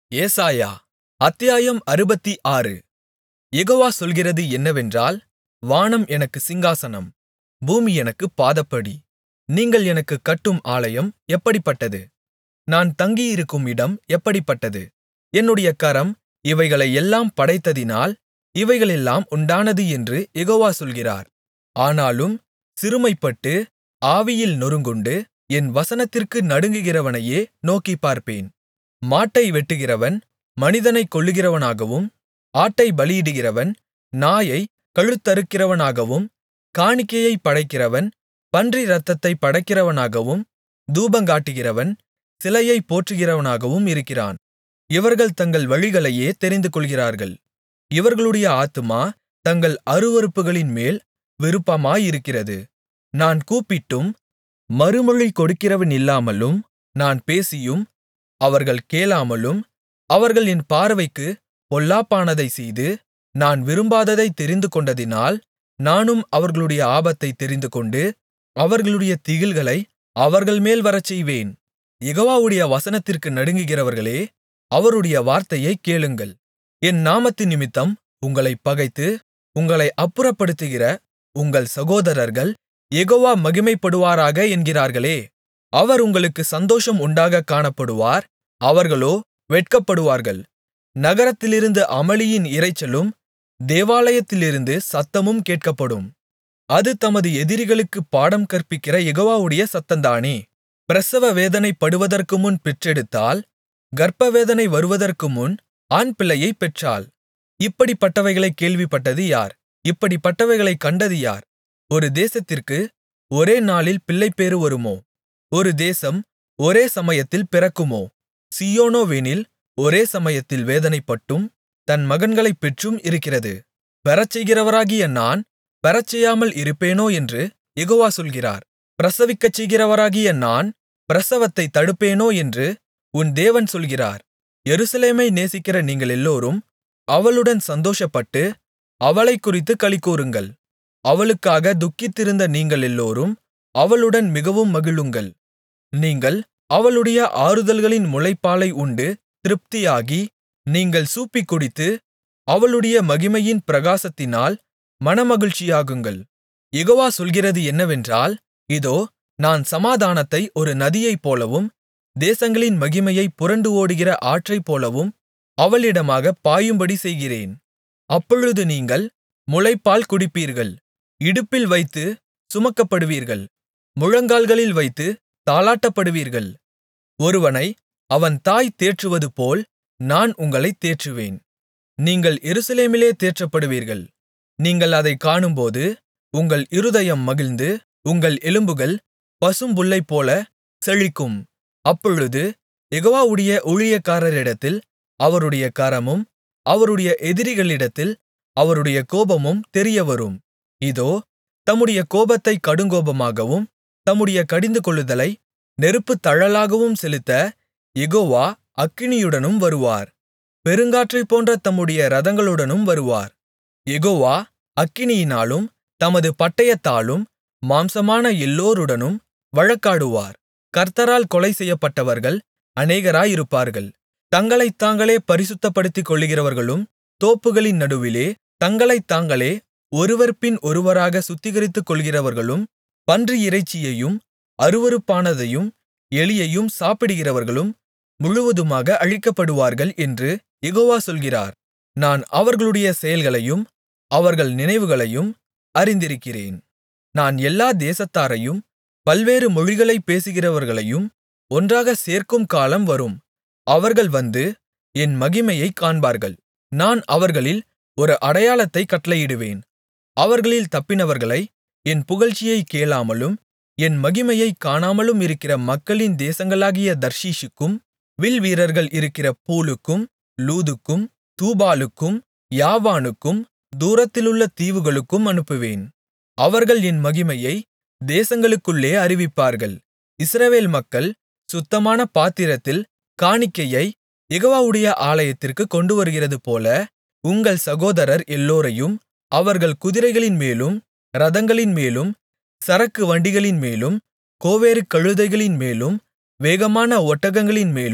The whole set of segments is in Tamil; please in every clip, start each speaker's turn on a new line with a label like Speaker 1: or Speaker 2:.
Speaker 1: ஏசாயா அத்தியாயம் அறுபத்தாறு யெகோவா சொல்கிறது என்னவென்றால் வானம் எனக்குச் சிங்காசனம் பூமி எனக்குப் பாதபடி நீங்கள் எனக்குக் கட்டும் ஆலயம் எப்படிப்பட்டது நான் தங்கியிருக்கும் இடம் எப்படிப்பட்டது என்னுடைய கரம் இவைகளையெல்லாம் படைத்ததினால் இவைகளெல்லாம் உண்டானது என்று யெகோவா சொல்கிறார் ஆனாலும் சிறுமைப்பட்டு ஆவியில் நொறுங்குண்டு என் வசனத்திற்கு நடுங்குகிறவனையே நோக்கிப் பார்ப்பேன் மாட்டை வெட்டுகிறவன் மனிதனைக் கொல்லுகிறவனாகவும் ஆட்டைப் பலியிடுகிறவன் நாயைக் கழுத்தறுக்கிறவனாகவும் காணிக்கையைப் படைக்கிறவன் பன்றி இரத்தத்தைப் படைக்கிறவனாகவும் தூபங்காட்டுகிறவன் சிலையைப் போற்றுகிறவனாகவும் இருக்கிறான் இவர்கள் தங்கள் வழிகளையே தெரிந்துகொள்கிறார்கள் இவர்களுடைய ஆத்துமா தங்கள் அருவருப்புகளின்மேல் விருப்பமாயிருக்கிறது நான் கூப்பிட்டும் மறுமொழி கொடுக்கிறவனில்லாமலும் நான் பேசியும் அவர்கள் கேளாமலும் அவர்கள் என் பார்வைக்குப் பொல்லாப்பானதைச் செய்து நான் விரும்பாததைத் தெரிந்துகொண்டதினால் நானும் அவர்களுடைய ஆபத்தைத் தெரிந்துகொண்டு அவர்களுடைய திகில்களை அவர்கள்மேல் வரச்செய்வேன் யெகோவாவுடைய வசனத்திற்கு நடுங்குகிறவர்களே அவருடைய வார்த்தையைக் கேளுங்கள் என் நாமத்தினிமித்தம் உங்களைப் பகைத்து உங்களை அப்புறப்படுத்துகிற உங்கள் சகோதரர்கள் யெகோவா மகிமைப்படுவாராக என்கிறார்களே அவர் உங்களுக்குச் சந்தோஷம் உண்டாகக் காணப்படுவார் அவர்களோ வெட்கப்படுவார்கள் நகரத்திலிருந்து அமளியின் இரைச்சலும் தேவாலயத்திலிருந்து சத்தமும் கேட்கப்படும் அது தமது எதிரிகளுக்குப் பாடம் கற்பிக்கிற யெகோவாவுடைய சத்தந்தானே பிரசவ வேதனைப்படுவதற்குமுன் பெற்றெடுத்தாள் கர்ப்பவேதனை வருவதற்குமுன் ஆண்பிள்ளையைப் பெற்றாள் இப்படிப்பட்டவைகளைக் கேள்விப்பட்டது யார் இப்படிப்பட்டவைகளைக் கண்டது யார் ஒரு தேசத்திற்கு ஒரே நாளில் பிள்ளைப்பேறு வருமோ ஒரு தேசம் ஒரே சமயத்தில் பிறக்குமோ சீயோனோவெனில் ஒரே சமயத்தில் வேதனைப்பட்டும் தன் மகன்களைப் பெற்றும் இருக்கிறது பெறச்செய்கிறவராகிய நான் பெறச்செய்யாமல் இருப்பேனோ என்று யெகோவா சொல்கிறார் பிரசவிக்கச்செய்கிறவராகிய நான் பிரசவத்தைத் தடுப்பேனோ என்று உன் தேவன் சொல்கிறார் எருசலேமை நேசிக்கிற நீங்களெல்லோரும் அவளுடன் சந்தோஷப்பட்டு அவளைக்குறித்துக் களிகூருங்கள் அவளுக்காக துக்கித்திருந்த நீங்களெல்லோரும் அவளுடன் மிகவும் மகிழுங்கள் நீங்கள் அவளுடைய ஆறுதல்களின் முலைப்பாலை உண்டு திருப்தியாகி நீங்கள் சூப்பிக் குடித்து அவளுடைய மகிமையின் பிரகாசத்தினால் மனமகிழ்ச்சியாகுங்கள் யெகோவா சொல்கிறது என்னவென்றால் இதோ நான் சமாதானத்தை ஒரு நதியைப்போலவும் தேசங்களின் மகிமையைப் புரண்டு ஓடுகிற ஆற்றைப்போலவும் அவளிடமாகப் பாயும்படி செய்கிறேன் அப்பொழுது நீங்கள் முலைப்பால் குடிப்பீர்கள் இடுப்பில் வைத்து சுமக்கப்படுவீர்கள் முழங்கால்களில் வைத்து தாலாட்டப்படுவீர்கள் ஒருவனை அவன் தாய் தேற்றுவதுபோல் நான் உங்களைத் தேற்றுவேன் நீங்கள் எருசலேமிலே தேற்றப்படுவீர்கள் நீங்கள் அதைக் காணும்போது உங்கள் இருதயம் மகிழ்ந்து உங்கள் எலும்புகள் பசும்புல்லைப்போல செழிக்கும் அப்பொழுது யெகோவாவுடைய ஊழியக்காரரிடத்தில் அவருடைய கரமும் அவருடைய எதிரிகளிடத்தில் அவருடைய கோபமும் தெரியவரும் இதோ தம்முடைய கோபத்தைக் கடுங்கோபமாகவும் தம்முடைய கடிந்துகொள்ளுதலை நெருப்புத் தழலாகவும் செலுத்த யெகோவா அக்கினியுடனும் வருவார் பெருங்காற்றைப் போன்ற தம்முடைய இரதங்களுடனும் வருவார் யெகோவா அக்கினியினாலும் தமது பட்டயத்தாலும் மாம்சமான எல்லோருடனும் வழக்காடுவார் கர்த்தரால் கொலை செய்யப்பட்டவர்கள் அநேகராயிருப்பார்கள் தங்களைத் தாங்களே பரிசுத்தப்படுத்திக் கொள்ளுகிறவர்களும் தோப்புகளின் நடுவிலே தங்களைத் தாங்களே ஒருவர் பின் ஒருவராக சுத்திகரித்துக் கொள்கிறவர்களும் பன்றி இறைச்சியையும் அருவருப்பானதையும் எலியையும் சாப்பிடுகிறவர்களும் முழுவதுமாக அழிக்கப்படுவார்கள் என்று யெகோவா சொல்கிறார் நான் அவர்களுடைய செயல்களையும் அவர்கள் நினைவுகளையும் அறிந்திருக்கிறேன் நான் எல்லா தேசத்தாரையும் பல்வேறு மொழிகளைப் பேசுகிறவர்களையும் ஒன்றாகச் சேர்க்கும் காலம் வரும் அவர்கள் வந்து என் மகிமையைக் காண்பார்கள் நான் அவர்களில் ஒரு அடையாளத்தைக் கட்டளையிடுவேன் அவர்களில் தப்பினவர்களை என் புகழ்ச்சியைக் கேளாமலும் என் மகிமையைக் காணாமலும் இருக்கிற மக்களின் தேசங்களாகிய தர்ஷீசுக்கும் வில்வீரர்கள் இருக்கிற பூலுக்கும் லூதுக்கும் தூபாலுக்கும் யாவானுக்கும் தூரத்திலுள்ள தீவுகளுக்கும் அனுப்புவேன் அவர்கள் என் மகிமையை தேசங்களுக்குள்ளே அறிவிப்பார்கள் இஸ்ரவேல் மக்கள் சுத்தமான பாத்திரத்தில் காணிக்கையை யெகோவாவுடைய ஆலயத்திற்குக் கொண்டுவருகிறதுபோல உங்கள் சகோதரர் எல்லோரையும் அவர்கள் குதிரைகளின்மேலும் இரதங்களின்மேலும் சரக்கு வண்டிகளின்மேலும் கோவேறு கழுதைகளின்மேலும் வேகமான ஒட்டகங்களின்மேலும்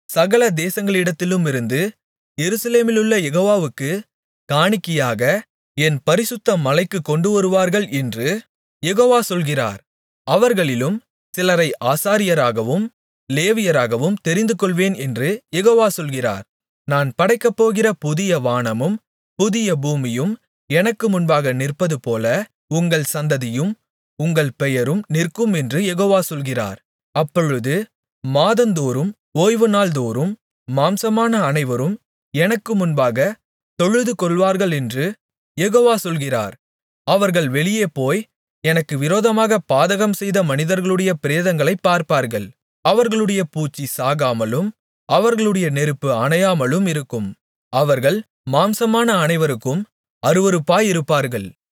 Speaker 1: சகல தேசங்களிடத்திலுமிருந்து எருசலேமிலுள்ள யெகோவாவுக்குக் காணிக்கையாக என் பரிசுத்த மலைக்குக் கொண்டுவருவார்கள் என்று யெகோவா சொல்கிறார் அவர்களிலும் சிலரை ஆசாரியராகவும் லேவியராகவும் தெரிந்துகொள்வேன் என்று யெகோவா சொல்கிறார் நான் படைக்கப்போகிற புதிய வானமும் புதிய பூமியும் எனக்கு முன்பாக நிற்பதுபோல உங்கள் சந்ததியும் உங்கள் பெயரும் நிற்கும் என்று யெகோவா சொல்கிறார் அப்பொழுது மாதந்தோறும் ஓய்வுநாள்தோறும் மாம்சமான அனைவரும் எனக்கு முன்பாகத் தொழுதுகொள்வார்களென்று யெகோவா சொல்கிறார் அவர்கள் வெளியே போய் எனக்கு விரோதமாகப் பாதகம்செய்த மனிதர்களுடைய பிரேதங்களைப் பார்ப்பார்கள் அவர்களுடைய பூச்சி சாகாமலும் அவர்களுடைய நெருப்பு அணையாமலும் இருக்கும் அவர்கள் மாம்சமான அனைவருக்கும் அருவருப்பாயிருப்பார்கள்